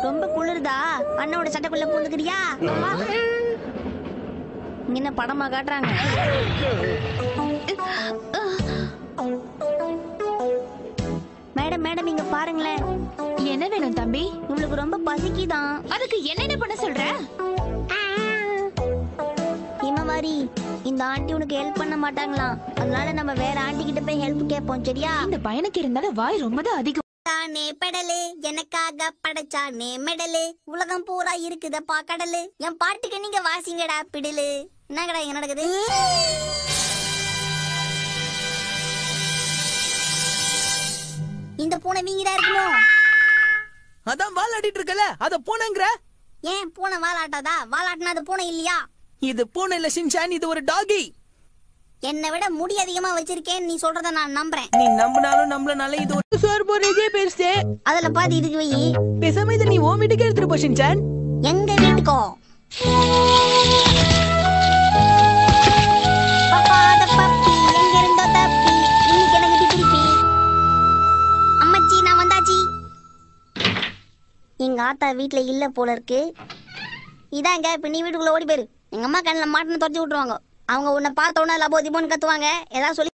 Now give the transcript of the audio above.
ரொம்ப குளிருதா அண்ணனோட சட்டைக்குள்ள பூந்துக்கிறியா வா. இங்க என்ன படமா காட்டுறாங்க மேடம் மேடம் இங்க பாருங்களேன் என்ன வேணும் தம்பி இவளுக்கு ரொம்ப பசிக்குதான் அதுக்கு என்னென்ன பண்ண சொல்ற இமவாரி இந்த ஆண்டி உனக்கு ஹெல்ப் பண்ண மாட்டாங்களாம் அதனால நம்ம வேற ஆண்டி கிட்ட போய் ஹெல்ப் கேட்போம் சரியா இந்த பையனுக்கு இருந்தாலும் வாய் ரொம்ப தான் அதிகம் தானே பெடலு எனக்காக படைச்சானே மெடலு உலகம் பூரா இருக்குதப்பா கடலு என் பாட்டுக்கு நீங்க வாசிங்கடா பிடிலு என்னங்கடா இங்க நடக்குது இந்த பூனை வீங்கிடா இருக்குமோ அதான் வால் ஆடிட்டு இருக்கல அத பூனைங்கிற ஏன் பூனை வாலாட்டாதா வாலாட்டினா அது பூனை இல்லையா இது பூனை இல்ல ஷின்சான் இது ஒரு டாகி என்னை விட முடி அதிகமா வச்சிருக்கேன்னு நீ சொல்றத நான் நம்புறேன் நீ நம்பினாலும் நம்பலனாலும் இது ஒரு சோறு போடுறதே பெருசு அதுல பாதி இதுக்கு வை பேசாம இதை நீ உன் வீட்டுக்கு எடுத்துட்டு போ ஷின்சான் எங்க வீட்டுக்கோ பப்பாத பப்பி எங்க இருந்தோ தப்பி இன்னைக்கு எனக்கு இப்படி திருப்பி அம்மச்சி நான் வந்தாச்சி எங்க ஆத்தா வீட்ல இல்ல போல இருக்கு இதாங்க இப்ப நீ வீட்டுக்குள்ள ஓடி போயிரு எங்க அம்மா கண்ணில் மாட்டின தொடச்சி விட்டுருவாங்க அவங்க உன்னை பார்த்த உடனே லபோ திபோன்னு கத்துவாங்க ஏதாவது சொல்லி